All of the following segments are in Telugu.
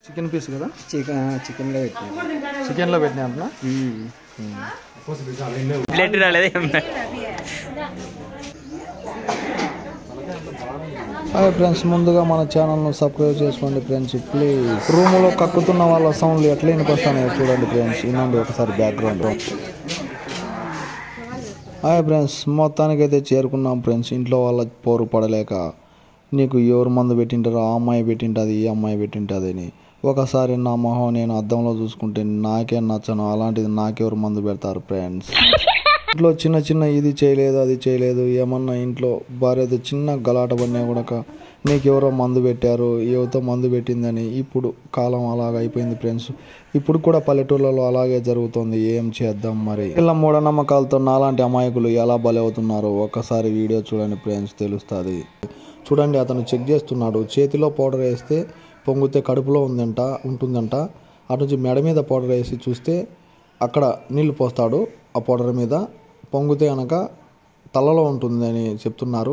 చికెన్ పీస్ కదా చికెన్ చికెన్లో పెట్టాను చికెన్లో పెట్టినా అంటున్నా బ్లడ్ రాలేదు హాయ్ ఫ్రెండ్స్ ముందుగా మన ఛానల్ను సబ్స్క్రైబ్ చేసుకోండి ఫ్రెండ్స్ ప్లీజ్ రూమ్లో కక్కుతున్న వాళ్ళ సౌండ్లు ఎట్లా వినిపిస్తున్నాయో చూడండి ఫ్రెండ్స్ వినండి ఒకసారి బ్యాక్గ్రౌండ్ హాయ్ ఫ్రెండ్స్ మొత్తానికైతే చేరుకున్నాం ఫ్రెండ్స్ ఇంట్లో వాళ్ళ పోరు పడలేక నీకు ఎవరు మందు పెట్టింటారో ఆ అమ్మాయి పెట్టింటుంది ఈ అమ్మాయి పెట్టింటుంది అని ఒకసారి నా మొహం నేను అద్దంలో చూసుకుంటే నాకే నచ్చను అలాంటిది నాకెవరు మందు పెడతారు ఫ్రెండ్స్ ఇంట్లో చిన్న చిన్న ఇది చేయలేదు అది చేయలేదు ఏమన్నా ఇంట్లో భార్యతో చిన్న గలాట పడినా కూడా నీకెవరో మందు పెట్టారు ఎవరితో మందు పెట్టిందని ఇప్పుడు కాలం అలాగ అయిపోయింది ఫ్రెండ్స్ ఇప్పుడు కూడా పల్లెటూళ్ళలో అలాగే జరుగుతుంది ఏం చేద్దాం మరి ఇలా మూఢనమ్మకాలతో నాలాంటి అమాయకులు ఎలా బలవుతున్నారో ఒక్కసారి వీడియో చూడండి ఫ్రెండ్స్ తెలుస్తుంది చూడండి అతను చెక్ చేస్తున్నాడు చేతిలో పౌడర్ వేస్తే పొంగితే కడుపులో ఉందంట ఉంటుందంట అటు నుంచి మెడ మీద పౌడర్ వేసి చూస్తే అక్కడ నీళ్లు పోస్తాడు ఆ పౌడర్ మీద పొంగితే కనుక తలలో ఉంటుందని చెప్తున్నారు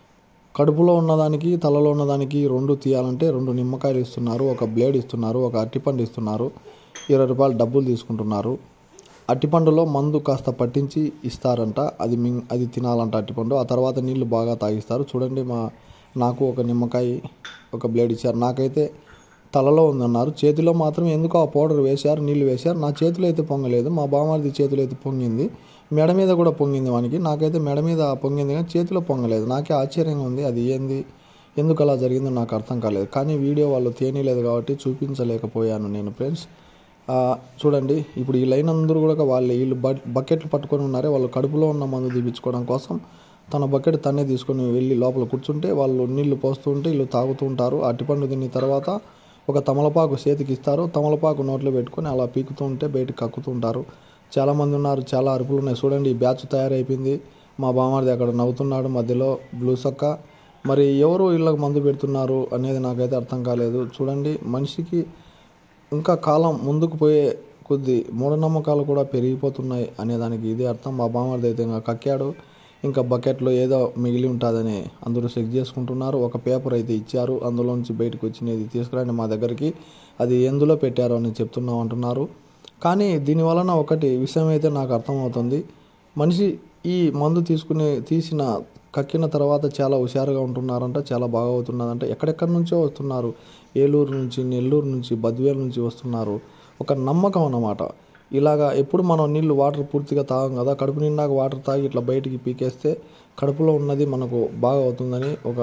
కడుపులో ఉన్నదానికి తలలో ఉన్నదానికి రెండు తీయాలంటే రెండు నిమ్మకాయలు ఇస్తున్నారు ఒక బ్లేడ్ ఇస్తున్నారు ఒక అరటిపండు ఇస్తున్నారు ఇరవై రూపాయలు డబ్బులు తీసుకుంటున్నారు అరటిపండులో మందు కాస్త పట్టించి ఇస్తారంట అది మింగ్ అది తినాలంట అరటిపండు ఆ తర్వాత నీళ్లు బాగా తాగిస్తారు చూడండి మా నాకు ఒక నిమ్మకాయ ఒక బ్లేడ్ ఇచ్చారు నాకైతే తలలో ఉందన్నారు చేతిలో మాత్రం ఎందుకు ఆ పౌడర్ వేశారు నీళ్ళు వేశారు నా చేతిలో అయితే పొంగలేదు మా బామారిది చేతిలో అయితే పొంగింది మెడ మీద కూడా పొంగింది వానికి నాకైతే మెడ మీద పొంగింది కానీ చేతిలో పొంగలేదు నాకే ఆశ్చర్యంగా ఉంది అది ఏంది ఎందుకు అలా జరిగిందో నాకు అర్థం కాలేదు కానీ వీడియో వాళ్ళు తేనీలేదు కాబట్టి చూపించలేకపోయాను నేను ఫ్రెండ్స్ ఆ, చూడండి ఇప్పుడు ఈ లైన్ అందరూ కూడా వాళ్ళు వీళ్ళు బ- బకెట్లు పట్టుకొని ఉన్నారే వాళ్ళు కడుపులో ఉన్న మందు తీపించుకోవడం కోసం తన బకెట్ తనే తీసుకొని వెళ్ళి లోపల కూర్చుంటే వాళ్ళు నీళ్లు పోస్తూ ఉంటే వీళ్ళు తాగుతూ ఉంటారు అరటిపండు తిన్న తర్వాత ఒక తమలపాకు చేతికి ఇస్తారు తమలపాకు నోట్లో పెట్టుకొని అలా పీకుతూ ఉంటే బయటకు కక్కుతూ ఉంటారు చాలామంది ఉన్నారు చాలా అరుపులు ఉన్నాయి చూడండి ఈ బ్యాచ్ తయారైపోయింది మా బామారిది అక్కడ నవ్వుతున్నాడు మధ్యలో బ్లూ సొక్క మరి ఎవరు వీళ్ళకి మందు పెడుతున్నారు అనేది నాకైతే అర్థం కాలేదు చూడండి మనిషికి ఇంకా కాలం ముందుకు పోయే కొద్ది మూఢనమ్మకాలు కూడా పెరిగిపోతున్నాయి అనేదానికి ఇదే అర్థం మా బామ్మది అయితే ఇంకా కక్కాడు ఇంకా బకెట్లో ఏదో మిగిలి ఉంటుందని అందరూ చెక్ చేసుకుంటున్నారు ఒక పేపర్ అయితే ఇచ్చారు అందులోంచి బయటకు వచ్చినది తీసుకురండి మా దగ్గరికి అది ఎందులో పెట్టారో అని చెప్తున్నాం అంటున్నారు కానీ దీని వలన ఒకటి విషయం అయితే నాకు అర్థమవుతుంది మనిషి ఈ మందు తీసుకుని తీసిన కక్కిన తర్వాత చాలా హుషారుగా ఉంటున్నారంట చాలా బాగా అవుతున్నదంట ఎక్కడెక్కడి నుంచో వస్తున్నారు ఏలూరు నుంచి నెల్లూరు నుంచి బద్వేలు నుంచి వస్తున్నారు ఒక నమ్మకం అన్నమాట ఇలాగా ఎప్పుడు మనం నీళ్లు వాటర్ పూర్తిగా తాగం కదా కడుపు నిండాక వాటర్ తాగి ఇట్లా బయటికి పీకేస్తే కడుపులో ఉన్నది మనకు బాగా అవుతుందని ఒక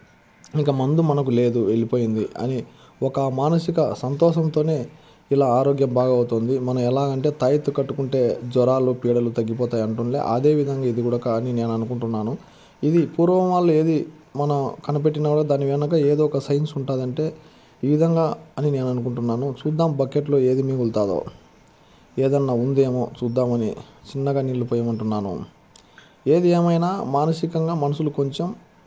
ఇంకా మందు మనకు లేదు వెళ్ళిపోయింది అని ఒక మానసిక సంతోషంతోనే ఇలా ఆరోగ్యం బాగా అవుతుంది మనం ఎలాగంటే తాయెత్తు కట్టుకుంటే జ్వరాలు పీడలు తగ్గిపోతాయి అంటుండే అదే విధంగా ఇది కూడా అని నేను అనుకుంటున్నాను ఇది పూర్వం వాళ్ళు ఏది మనం కనిపెట్టినా కూడా దాని వెనక ఏదో ఒక సైన్స్ ఉంటుందంటే ఈ విధంగా అని నేను అనుకుంటున్నాను చూద్దాం బకెట్లో ఏది మిగులుతుందో ఏదన్నా ఉందేమో చూద్దామని చిన్నగా నీళ్లు పోయమంటున్నాను ఏది ఏమైనా మానసికంగా మనుషులు కొంచెం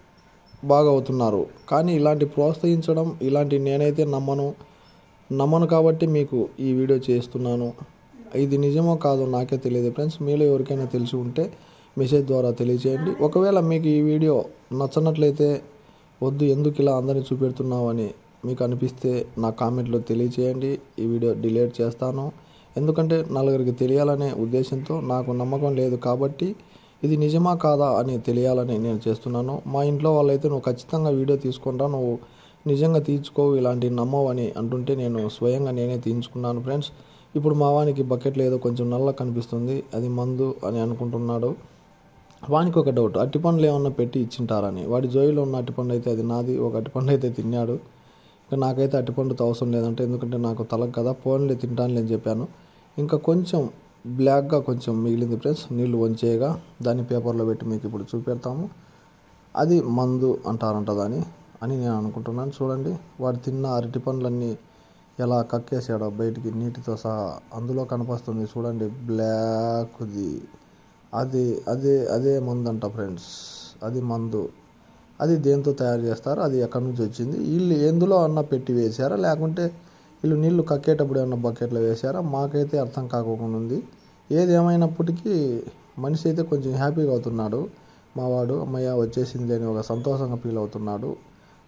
బాగా అవుతున్నారు కానీ ఇలాంటి ప్రోత్సహించడం ఇలాంటి నేనైతే నమ్మను నమ్మను కాబట్టి మీకు ఈ వీడియో చేస్తున్నాను ఇది నిజమో కాదో నాకే తెలియదు ఫ్రెండ్స్ మీలో ఎవరికైనా తెలిసి ఉంటే మెసేజ్ ద్వారా తెలియజేయండి ఒకవేళ మీకు ఈ వీడియో నచ్చనట్లయితే వద్దు ఎందుకు ఇలా అందరినీ చూపెడుతున్నావు అని మీకు అనిపిస్తే నా కామెంట్లో తెలియజేయండి ఈ వీడియో డిలీట్ చేస్తాను ఎందుకంటే నలుగురికి తెలియాలనే ఉద్దేశంతో నాకు నమ్మకం లేదు కాబట్టి ఇది నిజమా కాదా అని తెలియాలని నేను చేస్తున్నాను మా ఇంట్లో వాళ్ళైతే నువ్వు ఖచ్చితంగా వీడియో తీసుకుంటా నువ్వు నిజంగా తీయించుకోవు ఇలాంటి నమ్మవు అని అంటుంటే నేను స్వయంగా నేనే తీయించుకున్నాను ఫ్రెండ్స్ ఇప్పుడు మా వానికి బకెట్లో ఏదో కొంచెం నల్ల కనిపిస్తుంది అది మందు అని అనుకుంటున్నాడు వానికి ఒక డౌట్ అట్టిపండ్లు ఏమన్నా పెట్టి ఇచ్చింటారని వాడి జోయిలో ఉన్న అట్టిపండు అయితే అది నాది ఒక అట్టిపండు అయితే తిన్నాడు ఇంకా నాకైతే అట్టిపండుతో అవసరం లేదంటే ఎందుకంటే నాకు తలకు కదా ఫోన్లే తింటానులే అని చెప్పాను ఇంకా కొంచెం బ్లాక్గా కొంచెం మిగిలింది ఫ్రెండ్స్ నీళ్లు వంచేయగా దాన్ని పేపర్లో పెట్టి మీకు ఇప్పుడు చూపెడతాము అది మందు అంటారంట దాని అని నేను అనుకుంటున్నాను చూడండి వాడు తిన్న అరటి పండ్లన్నీ ఎలా కక్కేసాడో బయటికి నీటితో సహా అందులో కనిపిస్తుంది చూడండి బ్లాక్ది అది అదే అదే మందు అంట ఫ్రెండ్స్ అది మందు అది దేంతో తయారు చేస్తారు అది ఎక్కడి నుంచి వచ్చింది వీళ్ళు ఎందులో అన్న పెట్టి వేశారా లేకుంటే వీళ్ళు నీళ్లు కక్కేటప్పుడు ఏమన్నా బకెట్లో వేశారా మాకైతే అర్థం కాకుండా ఉంది ఏది ఏమైనప్పటికీ మనిషి అయితే కొంచెం హ్యాపీగా అవుతున్నాడు మావాడు అమ్మయ్య వచ్చేసింది అని ఒక సంతోషంగా ఫీల్ అవుతున్నాడు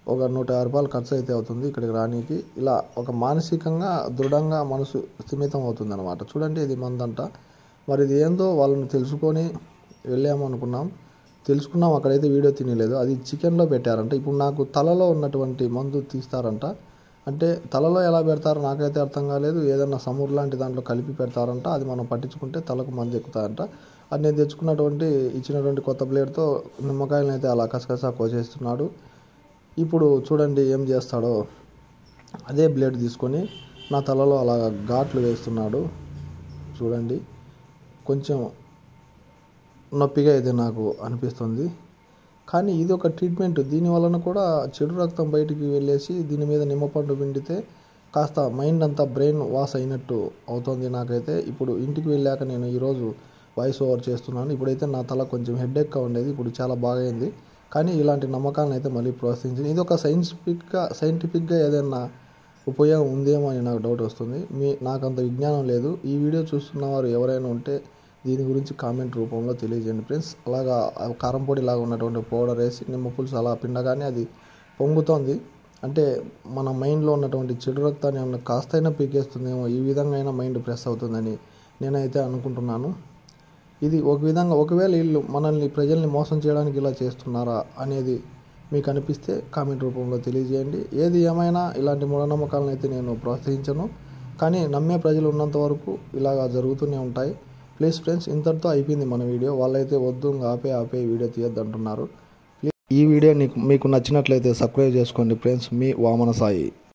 ఒక నూట యాభై రూపాయలు ఖర్చు అయితే అవుతుంది ఇక్కడికి రానికి ఇలా ఒక మానసికంగా దృఢంగా మనసు స్థిమితం అవుతుంది అనమాట చూడండి ఇది మందంట మరి ఇది ఏందో వాళ్ళని తెలుసుకొని వెళ్ళాము అనుకున్నాం తెలుసుకున్నాం అక్కడైతే వీడియో తినలేదు అది చికెన్లో పెట్టారంట ఇప్పుడు నాకు తలలో ఉన్నటువంటి మందు తీస్తారంట అంటే తలలో ఎలా పెడతారో నాకైతే అర్థం కాలేదు ఏదన్నా సమూర్ లాంటి దాంట్లో కలిపి పెడతారంట అది మనం పట్టించుకుంటే తలకు మందు ఎక్కుతారంట అది నేను తెచ్చుకున్నటువంటి ఇచ్చినటువంటి కొత్త ప్లేట్తో నిమ్మకాయలను అయితే అలా కసకసా కోసేస్తున్నాడు ఇప్పుడు చూడండి ఏం చేస్తాడో అదే బ్లేడ్ తీసుకొని నా తలలో అలా ఘాట్లు వేస్తున్నాడు చూడండి కొంచెం నొప్పిగా అయితే నాకు అనిపిస్తుంది కానీ ఇది ఒక ట్రీట్మెంట్ దీని వలన కూడా చెడు రక్తం బయటికి వెళ్ళేసి దీని మీద నిమ్మపండు పిండితే కాస్త మైండ్ అంతా బ్రెయిన్ వాష్ అయినట్టు అవుతుంది నాకైతే ఇప్పుడు ఇంటికి వెళ్ళాక నేను ఈరోజు వాయిస్ ఓవర్ చేస్తున్నాను ఇప్పుడైతే నా తల కొంచెం హెడ్ఏక్గా ఉండేది ఇప్పుడు చాలా బాగైంది కానీ ఇలాంటి నమ్మకాలను అయితే మళ్ళీ ప్రోత్సహించింది ఇది ఒక సైంటిఫిక్గా సైంటిఫిక్గా ఏదైనా ఉపయోగం ఉందేమో అని నాకు డౌట్ వస్తుంది మీ నాకు అంత విజ్ఞానం లేదు ఈ వీడియో చూస్తున్న వారు ఎవరైనా ఉంటే దీని గురించి కామెంట్ రూపంలో తెలియజేయండి ఫ్రెండ్స్ అలాగా ఆ కారం పొడి లాగా ఉన్నటువంటి పౌడర్ వేసి నిమ్మ పులుసు అలా పిండగానే అది పొంగుతోంది అంటే మన మైండ్లో ఉన్నటువంటి చెడు రక్తాన్ని ఏమన్నా కాస్తైనా పీకేస్తుందేమో ఈ విధంగా అయినా మైండ్ ప్రెస్ అవుతుందని నేనైతే అనుకుంటున్నాను ఇది ఒక విధంగా ఒకవేళ వీళ్ళు మనల్ని ప్రజల్ని మోసం చేయడానికి ఇలా చేస్తున్నారా అనేది మీకు అనిపిస్తే కామెంట్ రూపంలో తెలియజేయండి ఏది ఏమైనా ఇలాంటి మూఢనమ్మకాలను అయితే నేను ప్రోత్సహించను కానీ నమ్మే ప్రజలు ఉన్నంత వరకు ఇలాగా జరుగుతూనే ఉంటాయి ప్లీజ్ ఫ్రెండ్స్ ఇంతటితో అయిపోయింది మన వీడియో వాళ్ళైతే వద్దు ఇంకా ఆపే ఆపే వీడియో తీయద్దు అంటున్నారు ప్లీజ్ ఈ వీడియో నీకు మీకు నచ్చినట్లయితే సబ్స్క్రైబ్ చేసుకోండి ఫ్రెండ్స్ మీ వామన సాయి